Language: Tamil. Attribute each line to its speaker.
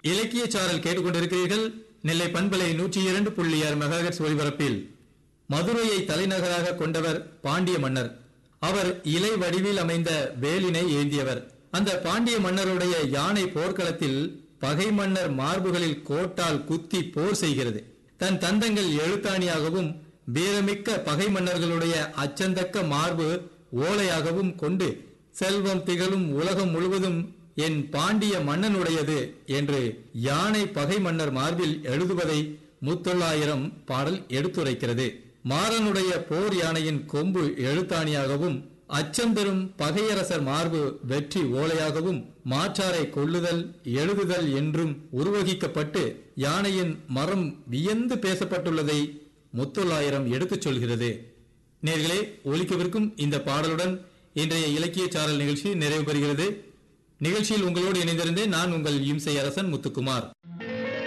Speaker 1: இலக்கிய சாரல் கேட்டுக்கொண்டிருக்கிறீர்கள் நெல்லை பண்பலை நூற்றி இரண்டு புள்ளி ஆறு மெகாஹெர்ட்ஸ் ஒலிபரப்பில் மதுரையை தலைநகராக கொண்டவர் பாண்டிய மன்னர் அவர் இலை வடிவில் அமைந்த வேலினை ஏந்தியவர் அந்த பாண்டிய மன்னருடைய யானை போர்க்களத்தில் பகை மன்னர் மார்புகளில் கோட்டால் குத்தி போர் செய்கிறது தன் தந்தங்கள் எழுத்தாணியாகவும் வீரமிக்க பகை மன்னர்களுடைய அச்சந்தக்க மார்பு ஓலையாகவும் கொண்டு செல்வம் திகழும் உலகம் முழுவதும் என் பாண்டிய மன்னனுடையது என்று யானை பகை மன்னர் மார்பில் எழுதுவதை முத்தொள்ளாயிரம் பாடல் எடுத்துரைக்கிறது மாறனுடைய போர் யானையின் கொம்பு எழுத்தாணியாகவும் அச்சம் பெறும் பகையரசர் மார்பு வெற்றி ஓலையாகவும் மாற்றாரை கொள்ளுதல் எழுதுதல் என்றும் உருவகிக்கப்பட்டு யானையின் மரம் வியந்து பேசப்பட்டுள்ளதை முத்தொள்ளாயிரம் எடுத்துச் சொல்கிறது நேர்களே ஒலிக்கவிருக்கும் இந்த பாடலுடன் இன்றைய இலக்கிய சாரல் நிகழ்ச்சி நிறைவு பெறுகிறது நிகழ்ச்சியில் உங்களோடு இணைந்திருந்தேன் நான் உங்கள் இம்சை அரசன் முத்துக்குமார்